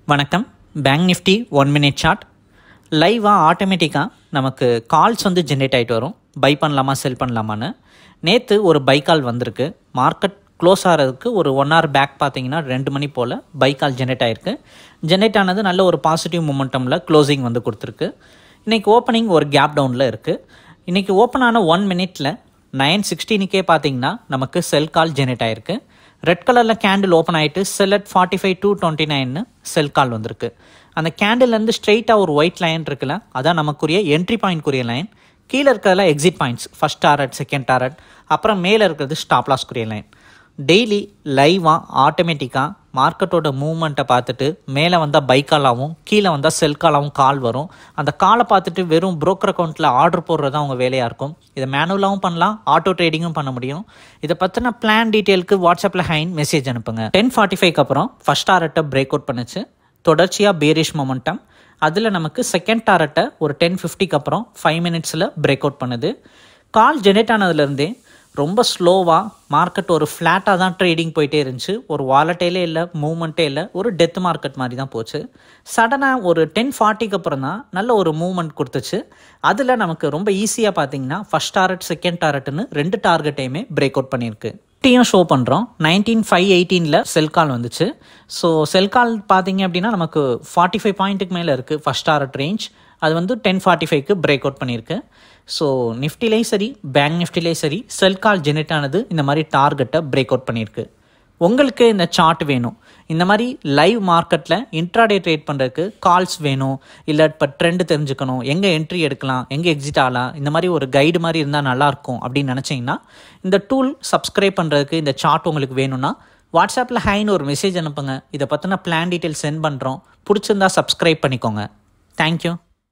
வணக்கம் bank Nifty one minute chart லைவாக ஆட்டோமேட்டிக்காக நமக்கு கால்ஸ் வந்து ஜென்ரேட் ஆகிட்டு வரும் பை பண்ணலாமா செல் பண்ணலாமான்னு நேற்று ஒரு பை கால் வந்திருக்கு மார்க்கெட் க்ளோஸ் ஆகிறதுக்கு ஒரு ஒன் ஹவர் பேக் பார்த்தீங்கன்னா ரெண்டு மணி போல் பை கால் ஜென்ரேட் ஆகிருக்கு ஜென்ரேட் ஆனது நல்ல ஒரு பாசிட்டிவ் மூமெண்டமில் க்ளோசிங் வந்து கொடுத்துருக்கு இன்றைக்கி ஓப்பனிங் ஒரு கேப் டவுனில் இருக்குது இன்றைக்கி ஓப்பன் ஆன ஒன் மினிட்ல நைன் சிக்ஸ்டீனுக்கே பார்த்தீங்கன்னா நமக்கு செல் கால் ஜென்ரேட் ஆயிருக்கு ரெட் கலரில் கேண்டில் ஓப்பன் ஆகிட்டு sell at forty five two twenty நைன்னு செல் கால் வந்திருக்கு அந்த கேண்டில்லேருந்து ஸ்ட்ரெயிட்டாக ஒரு ஒயிட் லைன் இருக்குல்ல அதான் நமக்குரிய என்ட்ரி பாயிண்ட்க்குரிய லைன் கீழே இருக்கிறதுல exit points first target second target அப்புறம் மேலே இருக்கிறது ஸ்டாப் லாஸ்க்குரிய லைன் டெய்லி லைவாக ஆட்டோமேட்டிக்காக மார்க்கெட்டோட மூவ்மெண்ட்டை பார்த்துட்டு மேலே வந்தால் பை காலாகவும் கீழே வந்தால் செல் காலாகவும் கால் வரும் அந்த காலை பார்த்துட்டு வெறும் broker அக்கௌண்ட்டில் ஆர்டர் போடுறது தான் அவங்க வேலையாக இருக்கும் இதை மேனுவலாகவும் பண்ணலாம் ஆட்டோ ட்ரேடிங்கும் பண்ண முடியும் இதை பற்றின பிளான் டீட்டெயிலுக்கு வாட்ஸ்அப்பில் ஹைன் மெசேஜ் அனுப்புங்க டென் ஃபார்ட்டி ஃபைவ்க்கு அப்புறம் ஃபஸ்ட் டாரட்டை பிரேக் அவுட் பண்ணுச்சு தொடர்ச்சியாக பேரிஷ் மொமெண்டம் அதில் நமக்கு செகண்ட் டாரட்டை ஒரு டென் ஃபிஃப்டிக்கு அப்புறம் ஃபைவ் மினிட்ஸில் பிரேக் அவுட் பண்ணுது கால் ஜெனரேட் ஆனதுலேருந்தே ரொம்ப ஸ்லோவாக மார்க்கெட் ஒரு ஃப்ளாட்டாக தான் ட்ரேடிங் போயிட்டே இருந்துச்சு ஒரு வாலட்டையிலே இல்லை மூவ்மெண்ட்டே இல்லை ஒரு டெத் மார்க்கெட் மாதிரி தான் போச்சு சடனாக ஒரு டென் ஃபார்ட்டிக்கு அப்புறம் தான் நல்ல ஒரு மூவ்மெண்ட் கொடுத்துச்சு அதில் நமக்கு ரொம்ப ஈஸியாக பார்த்தீங்கன்னா ஃபஸ்ட் டாரட் செகண்ட் டாரட்னு ரெண்டு டார்கெட்டையுமே பிரேக் அவுட் பண்ணியிருக்கு டீயும் ஷோ பண்ணுறோம் நைன்டீன் ஃபைவ் எயிட்டீனில் செல் கால் வந்துச்சு ஸோ செல் கால் பார்த்தீங்க அப்படின்னா நமக்கு ஃபார்ட்டி ஃபைவ் பாயிண்ட்டுக்கு மேலே இருக்குது ஃபஸ்ட் டாரட் ரேஞ்ச் அது வந்து டென் ஃபார்ட்டி ஃபைவ்க்கு பிரேக் அவுட் பண்ணியிருக்கு ஸோ நிஃப்டிலையும் சரி பேங்க் நிஃப்டிலையும் சரி செல் கால் ஜெனரேட் ஆனது இந்த மாதிரி டார்கெட்டை பிரேக் அவுட் பண்ணியிருக்கு உங்களுக்கு இந்த சார்ட் வேணும் இந்த மாதிரி லைவ் மார்க்கெட்டில் இன்ட்ராடே ட்ரேட் பண்ணுறதுக்கு கால்ஸ் வேணும் இல்லை இப்போ ட்ரெண்ட் தெரிஞ்சுக்கணும் எங்கே என்ட்ரி எடுக்கலாம் எங்கே எக்ஸிட் ஆகலாம் இந்த மாதிரி ஒரு கைடு மாதிரி இருந்தால் நல்லாயிருக்கும் அப்படின்னு நினச்சிங்கன்னா இந்த டூல் சப்ஸ்கிரைப் பண்ணுறதுக்கு இந்த சார்ட் உங்களுக்கு வேணும்னா வாட்ஸ்அப்பில் ஹைன்னு ஒரு மெசேஜ் அனுப்புங்க இதை பற்றின பிளான் டீட்டெயில் சென்ட் பண்ணுறோம் பிடிச்சிருந்தா சப்ஸ்கிரைப் பண்ணிக்கோங்க தேங்க்யூ